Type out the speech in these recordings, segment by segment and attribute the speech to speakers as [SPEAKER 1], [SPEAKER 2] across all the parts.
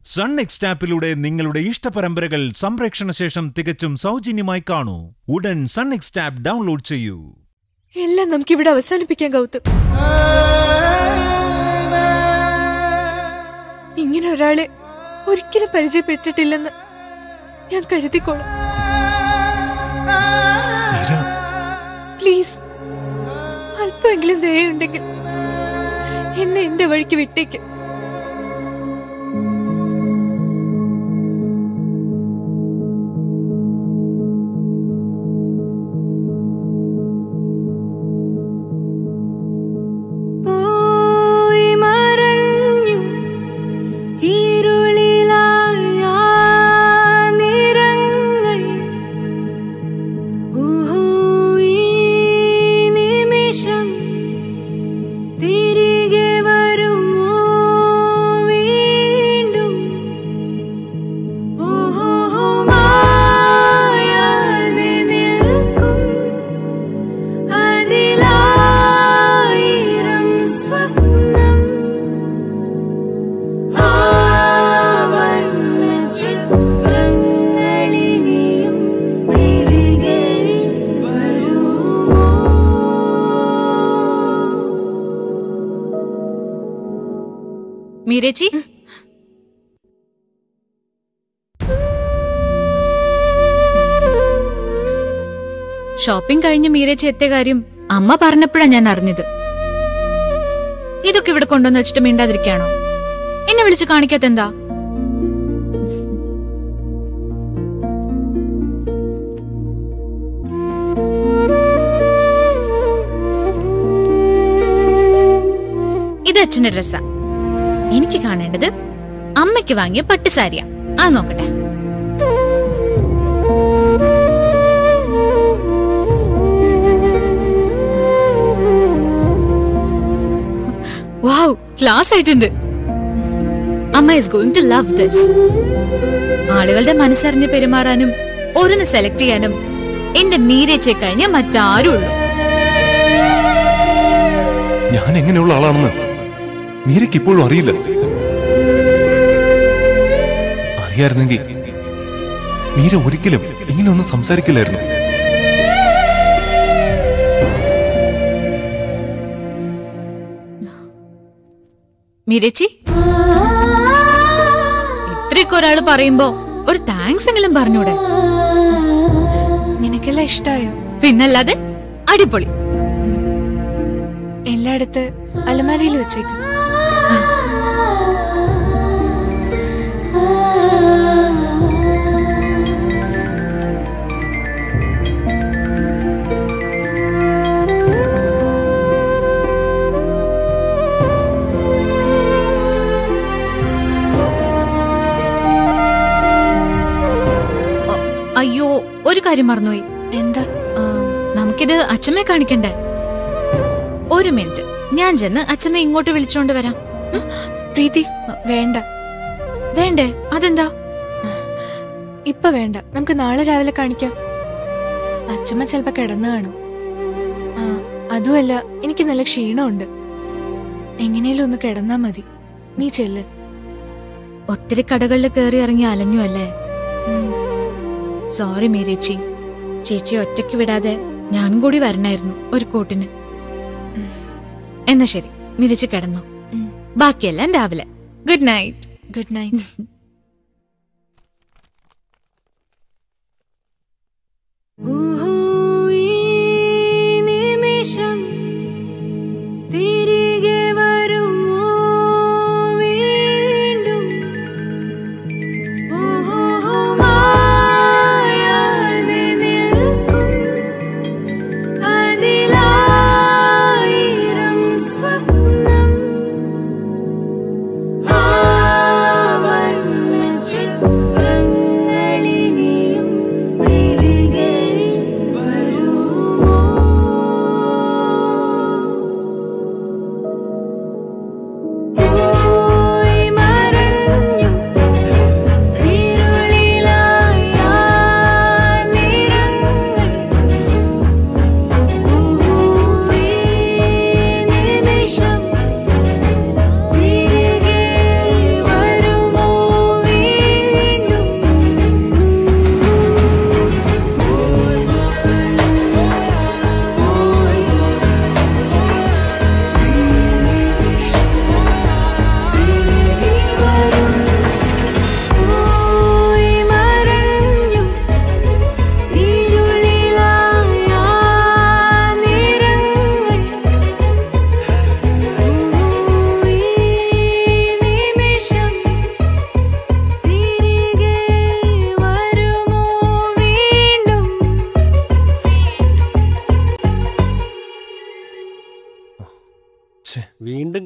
[SPEAKER 1] Sun എക്സ്റ്റാപ്പിലൂടെ നിങ്ങളുടെ ഇഷ്ടപരമ്പരകൾ സംപ്രേക്ഷണ ശേഷം തികച്ചും സൗജന്യമായി കാണൂ ഉടൻ സൺ എക്സ്റ്റാപ്പ് ഡൗൺലോഡ് ചെയ്യൂ
[SPEAKER 2] എല്ലാം നമുക്കിവിടെ അവസാനിപ്പിക്കാൻ ഗൗതം ഇങ്ങനെ ഒരാളെ ഒരിക്കലും പരിചയപ്പെട്ടിട്ടില്ലെന്ന് ഞാൻ കരുതിക്കോളാം പ്ലീസ് അല്പമെങ്കിലും ദയുണ്ടെങ്കിൽ എന്നെ എന്റെ വഴിക്ക് വിട്ടേക്ക് പോയി മറഞ്ഞു ഇരുളിലായ നിറങ്ങൾ ഊഹൂ ഈ നിമിഷം തിരികെ വരുമോ വീണ്ടും ഊഹൂ മായാതെ നിൽക്കും അതിലായിരം സ്വപ്നം ആവർണ്ണ ചിത്രങ്ങളിനിയും തിരികെ വരുമോ
[SPEAKER 3] മീരേച്ചി ഷോപ്പിംഗ് കഴിഞ്ഞ് മീരേച്ചി എത്തിയ കാര്യം അമ്മ പറഞ്ഞപ്പോഴാ ഞാൻ അറിഞ്ഞത് ഇതൊക്കെ ഇവിടെ കൊണ്ടുവന്ന് വെച്ചിട്ട് മിണ്ടാതിരിക്കാണോ എന്നെ വിളിച്ച് കാണിക്കാത്തെന്താ ഇത് അച്ഛന്റെ ഡ്രസ്സാ എനിക്ക് കാണേണ്ടത് അമ്മയ്ക്ക് വാങ്ങിയ പട്ടുസാരിയാ അത് നോക്കട്ടെ വാവ് ക്ലാസ് ആയിട്ടുണ്ട് അമ്മ is going to love this ആളുകളുടെ മനസ്സറിഞ്ഞ് പെരുമാറാനും ഓരോന്ന് സെലക്ട് ചെയ്യാനും എന്റെ മീരേച്ചെ കഴിഞ്ഞ മറ്റാരും ഉള്ളൂ
[SPEAKER 4] ഞാൻ എങ്ങനെയുള്ള ആളാണെന്ന് മീരയ്ക്ക് ഇപ്പോഴും അറിയില്ല അറിയായിരുന്നെങ്കിൽ മീര ഒരിക്കലും ഇങ്ങനെയൊന്നും സംസാരിക്കില്ലായിരുന്നു
[SPEAKER 3] മീരേച്ചി ഇത്രയൊക്കെ ഒരാള് പറയുമ്പോ ഒരു താങ്ക്സ് എങ്കിലും പറഞ്ഞൂടെ
[SPEAKER 2] നിനക്കെല്ലാം ഇഷ്ടായോ
[SPEAKER 3] പിന്നല്ലാതെ അടിപൊളി
[SPEAKER 2] എല്ലായിടത്ത് അലമാരയിൽ വെച്ചേക്ക്
[SPEAKER 3] ഓ, അയ്യോ ഒരു കാര്യം മറന്നുപോയി
[SPEAKER 2] എന്താ
[SPEAKER 3] ആ, നമുക്കിത് അച്ഛമ്മയെ കാണിക്കണ്ടേ ഒരു മിനിറ്റ് ഞാൻ ചെന്ന് അച്ഛമ്മ ഇങ്ങോട്ട് വിളിച്ചോണ്ട് വരാം ഉം?
[SPEAKER 2] പ്രീതി വേണ്ട
[SPEAKER 3] വേണ്ടേ അതെന്താ
[SPEAKER 2] ഇപ്പൊ വേണ്ട നമുക്ക് നാളെ രാവിലെ കാണിക്കാം അച്ഛമ്മ ചിലപ്പോ കിടന്നു കാണും ആ അതുമല്ല എനിക്ക് നല്ല ക്ഷീണമുണ്ട് എങ്ങനെയും ഒന്ന് കിടന്നാ മതി നീ ചെല്ല്
[SPEAKER 3] ഒത്തിരി കടകളിൽ കയറി ഇറങ്ങി അലഞ്ഞു അല്ലേ
[SPEAKER 2] ഉം.
[SPEAKER 3] സോറി മീരേച്ചി ചേച്ചി ഒറ്റയ്ക്ക് വിടാതെ ഞാനും കൂടി വരണായിരുന്നു ഒരു കൂട്ടിന് എന്നാ ശരി മിരിച്ച് കിടന്നു
[SPEAKER 2] ഉം.
[SPEAKER 3] ബാക്കിയെല്ലാം രാവിലെ ഗുഡ് നൈറ്റ്
[SPEAKER 2] ഗുഡ് നൈറ്റ് നിമിഷം തിരികെ വരുമോ വീണ്ടും മായാതെ നിൽക്കും അതിലായിരം സ്വപ്നം ആവർണ്ണ ചിത്രങ്ങളിനിയും തിരികെ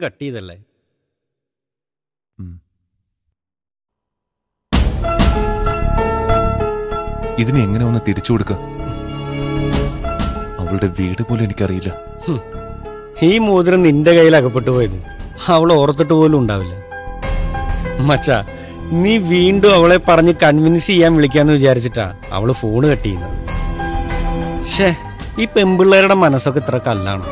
[SPEAKER 5] കട്ട് ചെയ്തല്ലേ
[SPEAKER 4] ഇതിനെ എങ്ങനെ ഒന്ന് തിരിച്ചു കൊടുക്ക അവളുടെ വീട് പോലും എനിക്കറിയില്ല
[SPEAKER 5] ഈ മോതിരം നിന്റെ കയ്യിൽ അകപ്പെട്ടു പോയത് അവൾ ഓർത്തിട്ട് പോലും ഉണ്ടാവില്ല മച്ചാ നീ വീണ്ടും അവളെ പറഞ്ഞ് കൺവിൻസ് ചെയ്യാൻ വിളിക്കാന്ന് വിചാരിച്ചിട്ടാ അവള് ഫോണ് കട്ട് ചെയ്യുന്നത് ഷേ ഈ പെമ്പിള്ളേരുടെ മനസ്സൊക്കെ ഇത്ര കല്ലാണ്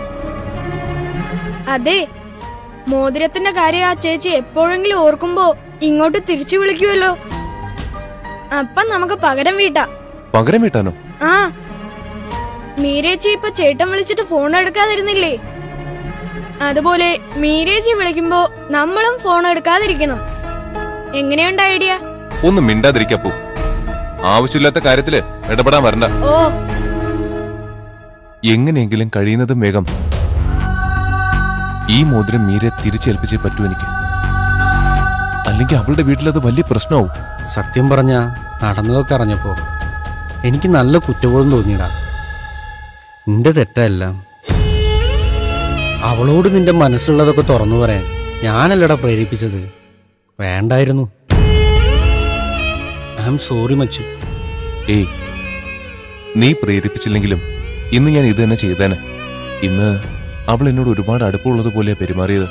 [SPEAKER 6] അതെ മോതിരത്തിന്റെ കാര്യം ആ ചേച്ചി എപ്പോഴെങ്കിലും ഓർക്കുമ്പോ ഇങ്ങോട്ട് തിരിച്ചു വിളിക്കുമല്ലോ അപ്പൊ നമുക്ക് പകരം വീട്ടാ
[SPEAKER 4] പകരം വീട്ടാനോ
[SPEAKER 6] ആ മീരേച്ചി ഇപ്പൊ ചേട്ടൻ വിളിച്ചിട്ട് ഫോൺ എടുക്കാതിരുന്നില്ലേ അതുപോലെ മീരേച്ചി വിളിക്കുമ്പോ നമ്മളും ഫോൺ എടുക്കാതിരിക്കണം എങ്ങനെയുണ്ട് ഐഡിയ
[SPEAKER 4] ഒന്ന് മിണ്ടാതിരിക്കപ്പോ ആവശ്യമില്ലാത്ത കാര്യത്തില് ഇടപെടാൻ വരണ്ട
[SPEAKER 6] ഓ
[SPEAKER 4] എങ്ങനെയെങ്കിലും കഴിയുന്നതും വേഗം ഈ മോതിരം മീരെ തിരിച്ചേൽപ്പിച്ചേ പറ്റൂ എനിക്ക് അല്ലെങ്കിൽ അവളുടെ വീട്ടിലത് വലിയ പ്രശ്നമാവും
[SPEAKER 5] സത്യം പറഞ്ഞ നടന്നതൊക്കെ അറിഞ്ഞപ്പോ എനിക്ക് നല്ല കുറ്റബോധം തോന്നിയടാ നിന്റെ തെറ്റല്ല അവളോട് നിന്റെ മനസ്സുള്ളതൊക്കെ തുറന്നു പറയാൻ ഞാനല്ലടാ പ്രേരിപ്പിച്ചത് വേണ്ടായിരുന്നു ഐ ആം സോറി മച്ചു
[SPEAKER 4] ഏയ് നീ പ്രേരിപ്പിച്ചില്ലെങ്കിലും ഇന്ന് ഞാൻ ഇത് തന്നെ ചെയ്തേനെ ഇന്ന് അവൾ എന്നോട് ഒരുപാട് അടുപ്പമുള്ളത് പോലെയാ പെരുമാറിയത്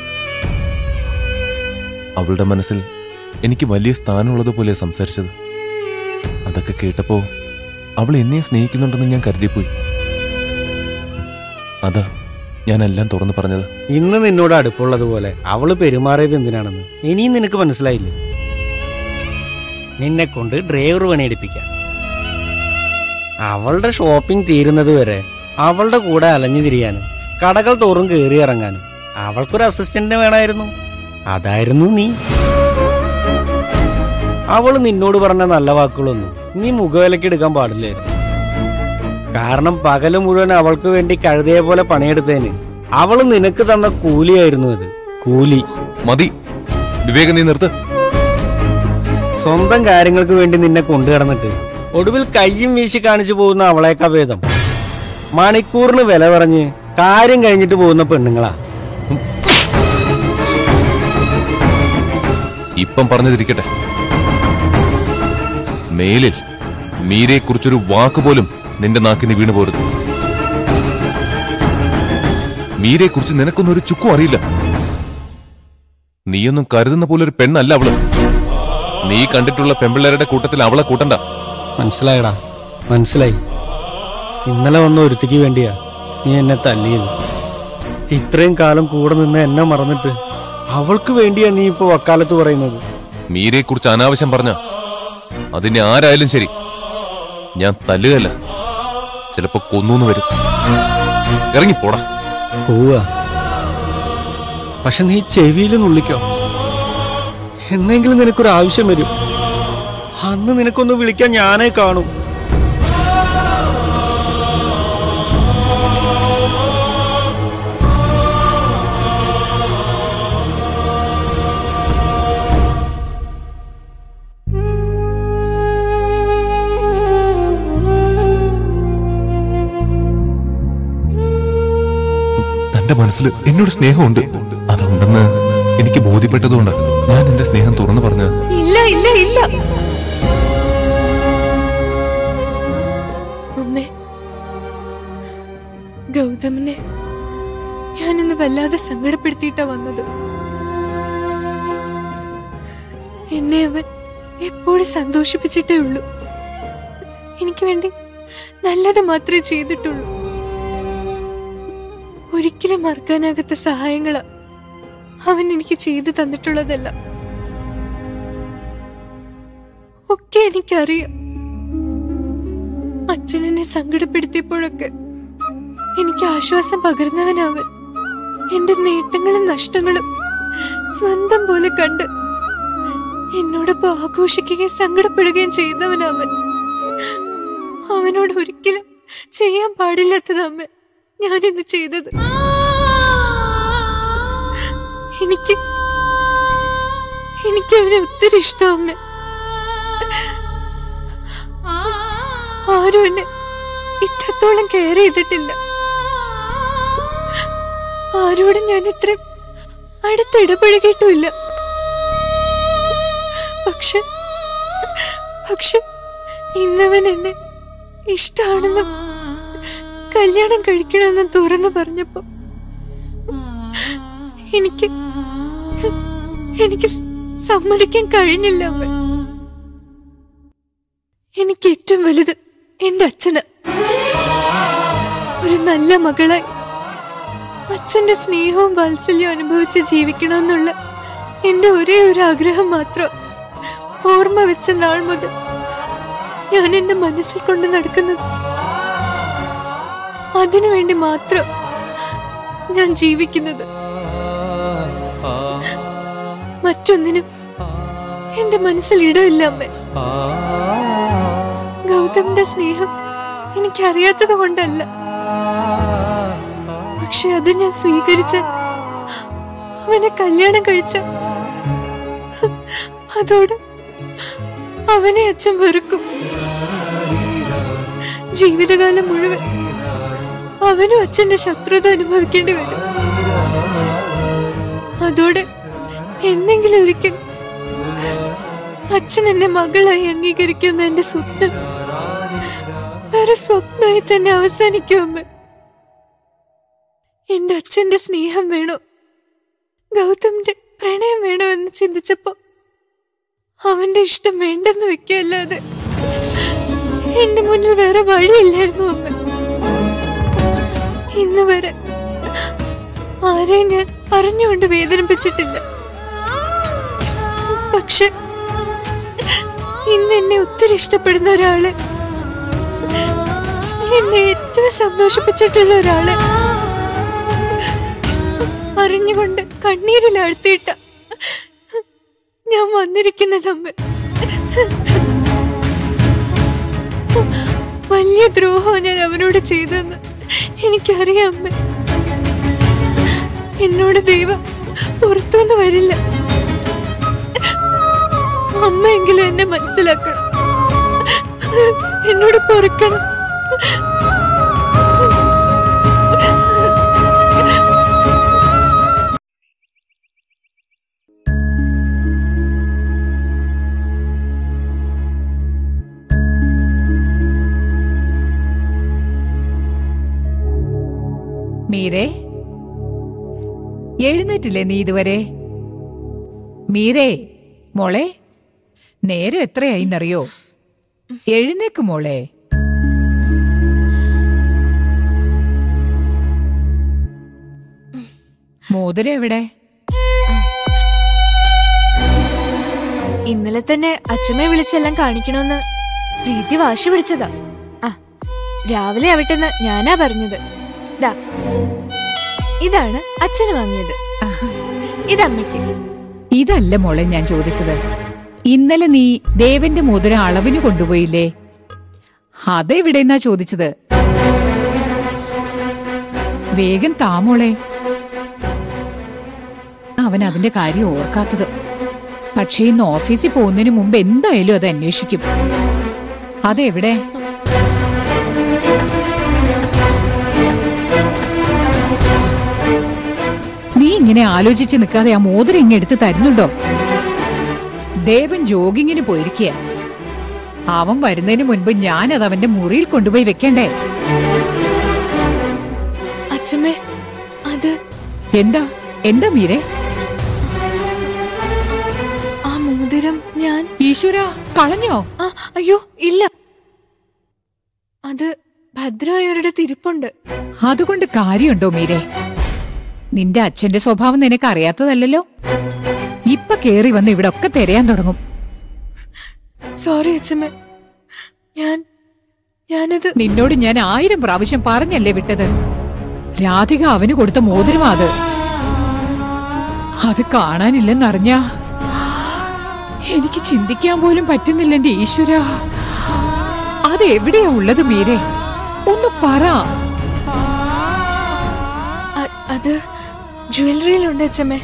[SPEAKER 4] അവളുടെ മനസ്സിൽ എനിക്ക് വലിയ സ്ഥാനമുള്ളത് പോലെയാ സംസാരിച്ചത് അതൊക്കെ കേട്ടപ്പോ അവൾ എന്നെ സ്നേഹിക്കുന്നുണ്ടെന്ന് ഞാൻ കരുതിപ്പോയി അതാ ഞാനെല്ലാം തുറന്നു പറഞ്ഞത്
[SPEAKER 5] ഇന്ന് നിന്നോട് അടുപ്പുള്ളതുപോലെ അവള് പെരുമാറിയത് എന്തിനാണെന്ന് ഇനിയും നിനക്ക് മനസ്സിലായില്ലേ നിന്നെ കൊണ്ട് ഡ്രൈവർ പണിയെടുപ്പിക്കാൻ അവളുടെ ഷോപ്പിംഗ് തീരുന്നത് വരെ അവളുടെ കൂടെ അലഞ്ഞു തിരിയാനും കടകൾ തോറും കയറി ഇറങ്ങാനും അവൾക്കൊരു അസിസ്റ്റന്റിനെ വേണമായിരുന്നു അതായിരുന്നു നീ അവള് നിന്നോട് പറഞ്ഞ നല്ല വാക്കുകളൊന്നും നീ മുഖവിലക്ക് എടുക്കാൻ പാടില്ലായിരുന്നു കാരണം പകല് മുഴുവൻ അവൾക്ക് വേണ്ടി കഴുതയെ പോലെ പണിയെടുത്തതിന് അവള് നിനക്ക് തന്ന കൂലിയായിരുന്നു അത് കൂലി
[SPEAKER 4] മതി വിവേകം നീ നിർത്ത്
[SPEAKER 5] സ്വന്തം കാര്യങ്ങൾക്ക് വേണ്ടി നിന്നെ കൊണ്ടു കിടന്നിട്ട് ഒടുവിൽ കയ്യും വീശി കാണിച്ചു പോകുന്ന അവളേക്കാ ഭേദം മണിക്കൂറിന് വില പറഞ്ഞ് കാര്യം കഴിഞ്ഞിട്ട് പോകുന്ന പെണ്ണുങ്ങളാ
[SPEAKER 4] ഇപ്പം പറഞ്ഞതിരിക്കട്ടെ മേലിൽ മീരയെ കുറിച്ചൊരു വാക്ക് പോലും നിന്റെ നാക്കിന് വീണു പോരുത് മീരയെ കുറിച്ച് നിനക്കൊന്നും ഒരു ചുക്കും അറിയില്ല നീയൊന്നും കരുതുന്ന പോലെ ഒരു പെണ്ണല്ല അവള് നീ കണ്ടിട്ടുള്ള പെമ്പിള്ളേരുടെ കൂട്ടത്തിൽ അവളെ കൂട്ടണ്ട
[SPEAKER 5] മനസ്സിലായടാ മനസ്സിലായി ഇന്നലെ വന്ന ഒരുത്തിക്ക് വേണ്ടിയാ നീ എന്നെ തല്ലിയത് ഇത്രയും കാലം കൂടെ നിന്ന് എന്നെ മറന്നിട്ട് അവൾക്ക് വേണ്ടിയാ നീ ഇപ്പൊ വക്കാലത്ത് പറയുന്നത്
[SPEAKER 4] മീരയെ കുറിച്ച് അനാവശ്യം പറഞ്ഞ അതിനെ ആരായാലും ശരി ഞാൻ തല്ലുകയല്ല ചിലപ്പോ കൊന്നൂന്ന് വരും ഇറങ്ങിപ്പോടാ
[SPEAKER 5] പോവാ പക്ഷെ നീ ചെവിയിൽ നുള്ളിക്കോ എന്നെങ്കിലും നിനക്കൊരു ആവശ്യം വരും അന്ന് നിനക്കൊന്ന് വിളിക്കാൻ ഞാനേ കാണും
[SPEAKER 4] തന്റെ മനസ്സിൽ എന്നോട് സ്നേഹമുണ്ട് അതുണ്ടെന്ന് എനിക്ക് ബോധ്യപ്പെട്ടതുകൊണ്ട് ഞാൻ എന്റെ സ്നേഹം തുറന്നു പറഞ്ഞത്
[SPEAKER 2] ഇല്ല ഇല്ല ഇല്ല അമ്മേ ഗൗതമിനെ ഞാനിന്ന് വല്ലാതെ സങ്കടപ്പെടുത്തിയിട്ടാ വന്നത് എന്നെ അവൻ എപ്പോഴും സന്തോഷിപ്പിച്ചിട്ടേ ഉള്ളൂ എനിക്ക് വേണ്ടി നല്ലത് മാത്രമേ ചെയ്തിട്ടുള്ളൂ ഒരിക്കലും മറക്കാനാകാത്ത സഹായങ്ങളാ അവൻ എനിക്ക് ചെയ്തു തന്നിട്ടുള്ളതല്ല ഒക്കെ എനിക്കറിയാം അച്ഛൻ എന്നെ സങ്കടപ്പെടുത്തിയപ്പോഴൊക്കെ എനിക്ക് ആശ്വാസം പകർന്നവനവൻ എന്റെ നേട്ടങ്ങളും നഷ്ടങ്ങളും സ്വന്തം പോലെ കണ്ട് എന്നോടൊപ്പം ആഘോഷിക്കുകയും സങ്കടപ്പെടുകയും ചെയ്തവനവൻ അവനോട് ഒരിക്കലും ചെയ്യാൻ പാടില്ലാത്തത് അമ്മ ഞാനിന്ന് ചെയ്തത് എനിക്ക് എനിക്ക് അവനെ ഒത്തിരി ഇഷ്ടം അമ്മ ആരും എന്നെ ഇത്രത്തോളം കെയർ ചെയ്തിട്ടില്ല ആരോടും ഞാൻ ഇത്രയും അടുത്ത് ഇടപഴകിയിട്ടുമില്ല പക്ഷെ പക്ഷെ ഇന്നവൻ എന്നെ ഇഷ്ടാണെന്നും കല്യാണം കഴിക്കണമെന്നും തുറന്നു പറഞ്ഞപ്പോ എനിക്ക് എനിക്ക് സമ്മതിക്കാൻ കഴിഞ്ഞില്ല അമ്മ എനിക്ക് ഏറ്റവും വലുത് എന്റെ അച്ഛന് ഒരു നല്ല മകളായി അച്ഛന്റെ സ്നേഹവും വാത്സല്യവും അനുഭവിച്ച് ജീവിക്കണമെന്നുള്ള എന്റെ ഒരേ ഒരു ആഗ്രഹം മാത്രം ഓർമ്മ വെച്ച നാൾ മുതൽ ഞാൻ എന്റെ മനസ്സിൽ കൊണ്ട് നടക്കുന്നത് അതിനുവേണ്ടി മാത്രം ഞാൻ ജീവിക്കുന്നത് മറ്റൊന്നിനും എന്റെ മനസ്സിൽ ഇടമില്ല അമ്മ ഗൗതമിന്റെ സ്നേഹം എനിക്കറിയാത്തത് കൊണ്ടല്ല പക്ഷെ അത് ഞാൻ സ്വീകരിച്ച് അവനെ കല്യാണം കഴിച്ച അതോടെ അവനെ അച്ഛൻ വെറുക്കും ജീവിതകാലം മുഴുവൻ അവനും അച്ഛന്റെ ശത്രുത അനുഭവിക്കേണ്ടി വരും അതോടെ എന്നെങ്കിലും ഒരിക്കൽ അച്ഛൻ എന്നെ മകളായി അംഗീകരിക്കുന്ന എന്റെ സ്വപ്നം വേറെ സ്വപ്നമായി തന്നെ അവസാനിക്കും അമ്മ എന്റെ അച്ഛന്റെ സ്നേഹം വേണോ ഗൗതമിന്റെ പ്രണയം വേണോ എന്ന് ചിന്തിച്ചപ്പോ അവന്റെ ഇഷ്ടം വേണ്ടെന്ന് വെക്കല്ലാതെ എന്റെ മുന്നിൽ വേറെ വഴിയില്ലായിരുന്നു അമ്മ ഇന്ന് വരെ ആരെയും ഞാൻ അറിഞ്ഞുകൊണ്ട് വേദനിപ്പിച്ചിട്ടില്ല പക്ഷെ ഇന്ന് എന്നെ ഒത്തിരി ഇഷ്ടപ്പെടുന്ന ഒരാള് എന്നെ ഏറ്റവും സന്തോഷിപ്പിച്ചിട്ടുള്ള ഒരാള് അറിഞ്ഞുകൊണ്ട് കണ്ണീരിലാഴ്ത്തിയിട്ട ഞാൻ വന്നിരിക്കുന്നത് അമ്മ വലിയ ദ്രോഹം ഞാൻ അവനോട് ചെയ്തെന്ന് എനിക്കറിയാം അമ്മ എന്നോട് ദൈവം പുറത്തുനിന്ന് വരില്ല അമ്മയെങ്കിലും എന്നെ മനസ്സിലാക്കണം എന്നോട് പൊറുക്കണം
[SPEAKER 7] മീരേ എഴുന്നേറ്റില്ലേ നീ ഇതുവരെ മീരേ മോളെ നേരം എത്രയായിന്നറിയോ എഴുന്നേക്ക് മോളെ മോതിരം എവിടെ
[SPEAKER 2] ഇന്നലെ തന്നെ അച്ഛമ്മയെ വിളിച്ചെല്ലാം കാണിക്കണമെന്ന് പ്രീതി വാശി പിടിച്ചതാ ആ രാവിലെ ആവട്ടെന്ന് ഞാനാ പറഞ്ഞത് ദാ ഇതാണ് അച്ഛന് വാങ്ങിയത് ഇത് അമ്മയ്ക്ക്
[SPEAKER 7] ഇതല്ല മോളെ ഞാൻ ചോദിച്ചത് ഇന്നലെ നീ ദേവന്റെ മോതിരം അളവിന് കൊണ്ടുപോയില്ലേ അതെവിടെന്നാ ചോദിച്ചത് വേഗം താമോളെ അവൻ അതിന്റെ കാര്യം ഓർക്കാത്തത് പക്ഷേ ഇന്ന് ഓഫീസിൽ പോകുന്നതിന് മുമ്പ് എന്തായാലും അത് അന്വേഷിക്കും അതെവിടെ നീ ഇങ്ങനെ ആലോചിച്ച് നിൽക്കാതെ ആ മോതിരം ഇങ്ങ് എടുത്ത് തരുന്നുണ്ടോ ദേവൻ ജോഗിങ്ങിന് പോയിരിക്കുക അവൻ വരുന്നതിന് മുൻപ് ഞാൻ അത് അവന്റെ മുറിയിൽ കൊണ്ടുപോയി വെക്കണ്ടേ
[SPEAKER 2] അച്ഛമ്മേ അത്
[SPEAKER 7] എന്താ എന്താ മീരെ
[SPEAKER 2] ആ മോതിരം ഞാൻ
[SPEAKER 7] ഈശ്വര കളഞ്ഞോ
[SPEAKER 2] ആ അയ്യോ ഇല്ല അത് ഭദ്രമായവരുടെ തിരിപ്പുണ്ട്
[SPEAKER 7] അതുകൊണ്ട് കാര്യമുണ്ടോ മീരെ നിന്റെ അച്ഛന്റെ സ്വഭാവം നിനക്ക് അറിയാത്തതല്ലല്ലോ ഇപ്പൊ കേറി വന്ന് ഇവിടെ ഒക്കെ തിരയാൻ തുടങ്ങും
[SPEAKER 2] സോറി അച്ഛമ്മേ ഞാൻ ഞാനത്
[SPEAKER 7] നിന്നോട് ഞാൻ ആയിരം പ്രാവശ്യം പറഞ്ഞല്ലേ വിട്ടത് രാധിക അവന് കൊടുത്ത മോതിരമാ അത് അത് കാണാനില്ലെന്നറിഞ്ഞ എനിക്ക് ചിന്തിക്കാൻ പോലും പറ്റുന്നില്ല എന്റെ ഈശ്വര അത് എവിടെയാ ഉള്ളത് മീരെ ഒന്ന് പറ
[SPEAKER 2] അ- അത് ജ്വല്ലറിയിലുണ്ട് അച്ഛമ്മേ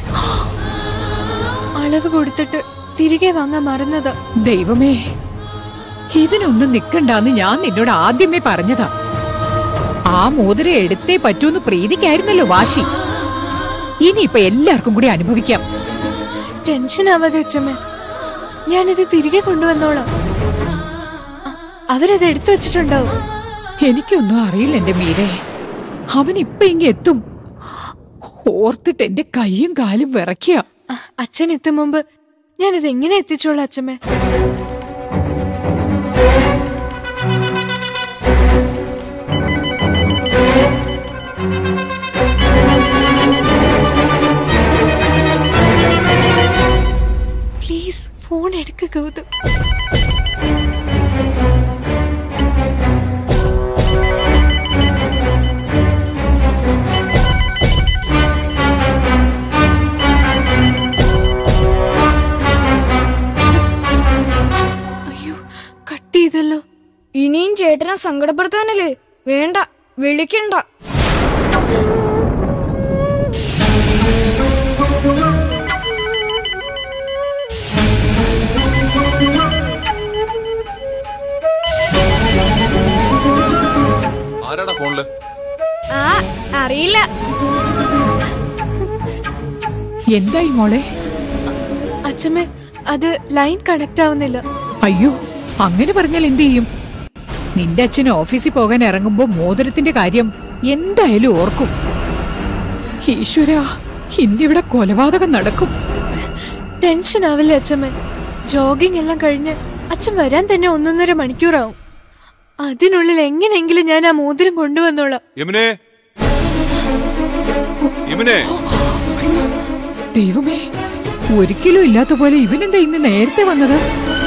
[SPEAKER 2] അളവ് കൊടുത്തിട്ട് തിരികെ വാങ്ങാൻ മറന്നതാ
[SPEAKER 7] ദൈവമേ ഇതിനൊന്നും നിക്കണ്ടാന്ന് ഞാൻ നിന്നോട് ആദ്യമേ പറഞ്ഞതാ ആ മോതിരം എടുത്തേ പറ്റൂന്ന് പ്രീതിക്കായിരുന്നല്ലോ വാശി ഇനിയിപ്പൊ എല്ലാവർക്കും കൂടി അനുഭവിക്കാം
[SPEAKER 2] ടെൻഷൻ ആവാതെ അച്ഛമ്മ ഞാനിത് തിരികെ കൊണ്ടുവന്നോളാം അ- അവരത് എടുത്തു വെച്ചിട്ടുണ്ടാവും
[SPEAKER 7] എനിക്കൊന്നും അറിയില്ല എന്റെ മീരെ അവൻ ഇപ്പൊ ഇങ്ങ എത്തും ഓർത്തിട്ട് എന്റെ കൈയും കാലും വിറയ്ക്കുക
[SPEAKER 2] അ- അച്ഛൻ എത്തും മുമ്പ് ഞാനിത് എങ്ങനെ എത്തിച്ചോളാം അച്ഛമ്മ പ്ലീസ് ഫോൺ എടുക്ക ഗൗതം അയ്യോ കട്ട് ചെയ്തല്ലോ
[SPEAKER 6] ഇനിയും ചേട്ടനെ സങ്കടപ്പെടുത്താനല്ലേ വേണ്ട വിളിക്കണ്ട
[SPEAKER 4] ആരാടാ ഫോണില്
[SPEAKER 6] ആ അറിയില്ല
[SPEAKER 7] എന്തായി മോളെ
[SPEAKER 2] അച്ഛമ്മ അത് ലൈൻ കണക്ട് ആവുന്നില്ല
[SPEAKER 7] അയ്യോ അങ്ങനെ പറഞ്ഞാൽ എന്ത് ചെയ്യും നിന്റെ അച്ഛൻ ഓഫീസിൽ പോകാൻ ഇറങ്ങുമ്പോ മോതിരത്തിന്റെ കാര്യം എന്തായാലും ഓർക്കും ഈശ്വര ഇന്നിവിടെ കൊലപാതകം നടക്കും
[SPEAKER 2] ടെൻഷൻ ആവില്ല അച്ഛമ്മ ജോഗിങ് എല്ലാം കഴിഞ്ഞ് അച്ഛൻ വരാൻ തന്നെ ഒന്നൊന്നര മണിക്കൂറാവും അതിനുള്ളിൽ എങ്ങനെയെങ്കിലും ഞാൻ ആ മോതിരം കൊണ്ടുവന്നോളാം
[SPEAKER 4] യമുനെ യമുനെ
[SPEAKER 7] ദൈവമേ ഒരിക്കലും ഇല്ലാത്ത പോലെ ഇവനെന്താ ഇന്ന് നേരത്തെ വന്നത്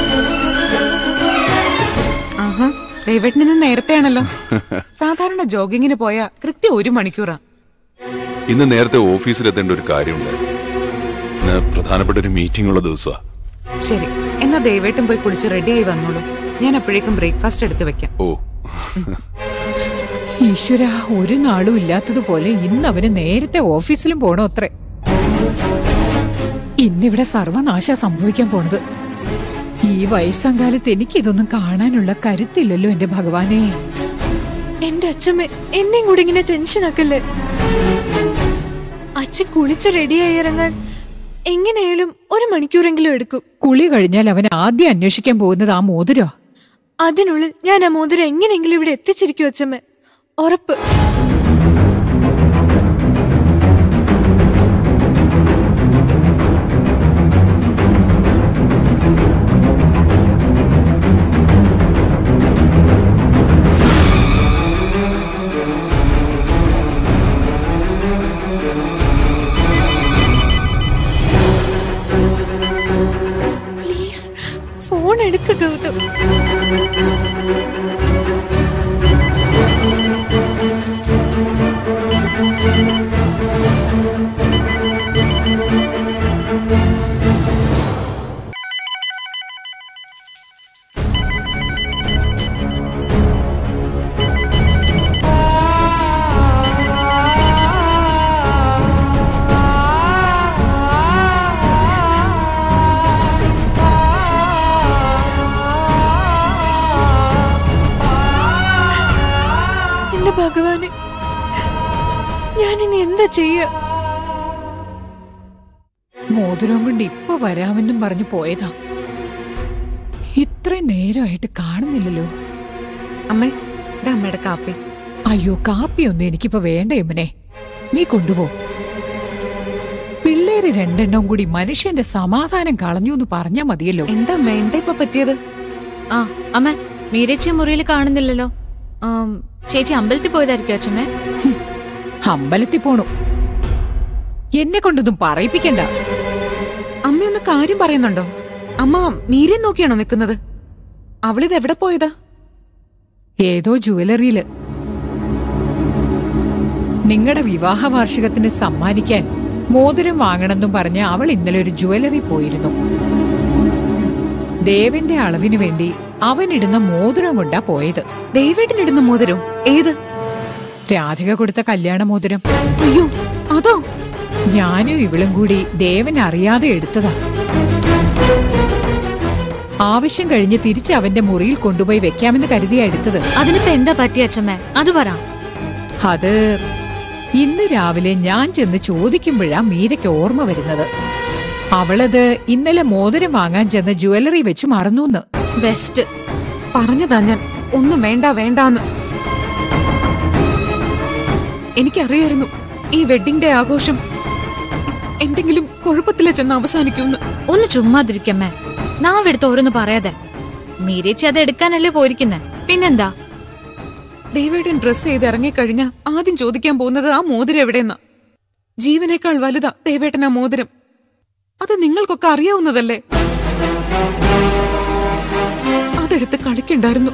[SPEAKER 8] ആഹാ ദൈവട്ടിന് ഇന്ന് നേരത്തെയാണല്ലോ സാധാരണ ജോഗിങ്ങിന് പോയ കൃത്യം ഒരു മണിക്കൂറാ
[SPEAKER 4] ഇന്ന് നേരത്തെ ഓഫീസിലെത്തേണ്ട ഒരു കാര്യമുണ്ടായിരുന്നു ഇന്ന് പ്രധാനപ്പെട്ട ഒരു മീറ്റിംഗ് ഉള്ള ദിവസമാ
[SPEAKER 8] ശരി എന്നാ ദൈവേട്ടും പോയി കുളിച്ച് റെഡിയായി വന്നോളൂ ഞാൻ അപ്പോഴേക്കും ബ്രേക്ക്ഫാസ്റ്റ് എടുത്ത് വെക്കാം
[SPEAKER 4] ഓ
[SPEAKER 7] ഈശ്വര ഒരു നാളും ഇല്ലാത്തതുപോലെ ഇന്ന് അവന് നേരത്തെ ഓഫീസിലും പോണോ അത്രേ ഇന്നിവിടെ സർവനാശ സംഭവിക്കാൻ പോണത് ഈ വയസ്സാം കാലത്ത് എനിക്കിതൊന്നും കാണാനുള്ള കരുത്തില്ലല്ലോ എന്റെ ഭഗവാനെ
[SPEAKER 2] എന്റെ അച്ഛമ്മ എന്നെയും കൂടി ഇങ്ങനെ ടെൻഷൻ ആക്കല്ലേ അച്ഛൻ കുളിച്ച് റെഡിയായി ഇറങ്ങാൻ എങ്ങനെയായാലും ഒരു മണിക്കൂറെങ്കിലും എടുക്കും
[SPEAKER 7] കുളി കഴിഞ്ഞാൽ അവൻ ആദ്യം അന്വേഷിക്കാൻ പോകുന്നത് ആ മോതിരോ
[SPEAKER 2] അതിനുള്ളിൽ ഞാൻ ആ മോതിരം എങ്ങനെയെങ്കിലും ഇവിടെ എത്തിച്ചിരിക്കും അച്ഛമ്മ ഉറപ്പ് പ്ലീസ് ഫോൺ എടുക്ക ഗൗതം എന്റെ ഭഗവാന് ഞാനിനി എന്താ ചെയ്യ
[SPEAKER 7] മോതിരം കൊണ്ട് ഇപ്പൊ വരാമെന്നും പറഞ്ഞു പോയതാ ഇത്രയും നേരമായിട്ട് കാണുന്നില്ലല്ലോ
[SPEAKER 8] അമ്മേ ഇതാ അമ്മയുടെ കാപ്പി
[SPEAKER 7] അയ്യോ കാപ്പിയൊന്നും എനിക്കിപ്പോ വേണ്ട യമുനെ നീ കൊണ്ടുപോ പിള്ളേര് രണ്ടെണ്ണം കൂടി മനുഷ്യന്റെ സമാധാനം കളഞ്ഞു എന്ന് പറഞ്ഞാ മതിയല്ലോ
[SPEAKER 8] എന്താ അമ്മേ എന്താ ഇപ്പൊ പറ്റിയത്
[SPEAKER 3] ആ അമ്മ മീരച്ചി മുറിയിൽ കാണുന്നില്ലല്ലോ ആം, ചേച്ചി അമ്പലത്തിൽ പോയതായിരിക്കും അച്ഛമ്മേ
[SPEAKER 7] അമ്പലത്തിൽ പോണു എന്നെ കൊണ്ടൊന്നും പറയിപ്പിക്കണ്ട
[SPEAKER 8] അമ്മ ഒന്ന് കാര്യം പറയുന്നുണ്ടോ അമ്മ മീരെ നോക്കിയാണോ നിൽക്കുന്നത് അവളിത് എവിടെ പോയതാ
[SPEAKER 7] ഏതോ ജുവലറിയില് നിങ്ങളുടെ വിവാഹ വാർഷികത്തിന് സമ്മാനിക്കാൻ മോതിരം വാങ്ങണമെന്നും പറഞ്ഞ് അവൾ ഇന്നലെ ഒരു ജുവലറി പോയിരുന്നു ദേവന്റെ അളവിനു വേണ്ടി അവനിടുന്ന മോതിരം കൊണ്ടാ പോയത്
[SPEAKER 8] ദൈവേട്ടിനിടുന്ന മോതിരോ ഏത്
[SPEAKER 7] രാധിക കൊടുത്ത കല്യാണ മോതിരം
[SPEAKER 8] അയ്യോ അതോ
[SPEAKER 7] ഞാനും ഇവളും കൂടി ദേവൻ അറിയാതെ എടുത്തതാ ആവശ്യം കഴിഞ്ഞ് തിരിച്ച് അവന്റെ മുറിയിൽ കൊണ്ടുപോയി വെക്കാമെന്ന് കരുതിയാ എടുത്തത്
[SPEAKER 3] അതിനിപ്പോ എന്താ പറ്റിയ അച്ഛമ്മേ അത് പറ
[SPEAKER 7] അത് ഇന്ന് രാവിലെ ഞാൻ ചെന്ന് ചോദിക്കുമ്പോഴാ മീരയ്ക്ക് ഓർമ്മ വരുന്നത് അവളത് ഇന്നലെ മോതിരം വാങ്ങാൻ ചെന്ന ജുവലറി വെച്ച് മറന്നൂന്ന്
[SPEAKER 3] ബെസ്റ്റ്
[SPEAKER 8] പറഞ്ഞതാ ഞാൻ ഒന്നും വേണ്ട വേണ്ടാന്ന് എനിക്കറിയായിരുന്നു ഈ വെഡിങ് ഡേ ആഘോഷം എന്തെങ്കിലും കുഴപ്പത്തിലെ ചെന്ന് അവസാനിക്കുമെന്ന്
[SPEAKER 3] ഒന്ന് ചുമ്മാതിരിക്കമ്മേ നാവെടുത്ത് ഓരോന്ന് പറയാതെ മീരേച്ചി അത് എടുക്കാനല്ലേ പോയിരിക്കുന്നെ പിന്നെന്താ
[SPEAKER 8] ദേവേട്ടൻ ഡ്രസ് ചെയ്ത് ഇറങ്ങിക്കഴിഞ്ഞാ ആദ്യം ചോദിക്കാൻ പോകുന്നത് ആ മോതിരം എവിടെയെന്നാ ജീവനേക്കാൾ വലുതാ ദേവേട്ടൻ ആ മോതിരം അത് നിങ്ങൾക്കൊക്കെ അറിയാവുന്നതല്ലേ അതെടുത്ത് കളിക്കണ്ടായിരുന്നു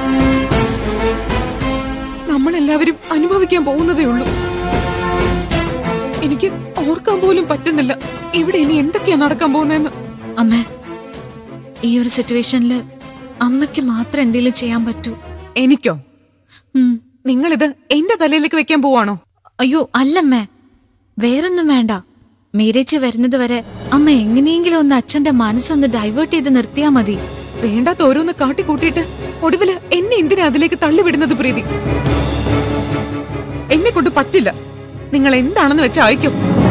[SPEAKER 8] നമ്മളെല്ലാവരും അനുഭവിക്കാൻ പോകുന്നതേ ഉള്ളൂ എനിക്ക് ഓർക്കാൻ പോലും പറ്റുന്നില്ല ഇവിടെ ഇനി എന്തൊക്കെയാ നടക്കാൻ പോകുന്നതെന്ന്
[SPEAKER 3] അമ്മേ ഈ ഒരു സിറ്റുവേഷനില് അമ്മയ്ക്ക് മാത്രം എന്തെങ്കിലും ചെയ്യാൻ പറ്റൂ
[SPEAKER 8] എനിക്കോ
[SPEAKER 3] ഉം.
[SPEAKER 8] നിങ്ങളിത് എന്റെ തലയിലേക്ക് വെക്കാൻ പോവാണോ
[SPEAKER 3] അയ്യോ അല്ലമ്മേ വേറൊന്നും വേണ്ട മീരേച്ചി വരുന്നത് വരെ അമ്മ എങ്ങനെയെങ്കിലും ഒന്ന് അച്ഛന്റെ മനസ്സൊന്ന് ഡൈവേർട്ട് ചെയ്ത് നിർത്തിയാ മതി
[SPEAKER 8] വേണ്ടാത്ത ഓരോന്ന് കാട്ടിക്കൂട്ടിയിട്ട് ഒടുവില് എന്നെ എന്തിനാ അതിലേക്ക് തള്ളിവിടുന്നത് പ്രീതി എന്നെ കൊണ്ട് പറ്റില്ല നിങ്ങൾ എന്താണെന്ന് വെച്ചാൽ അയക്കും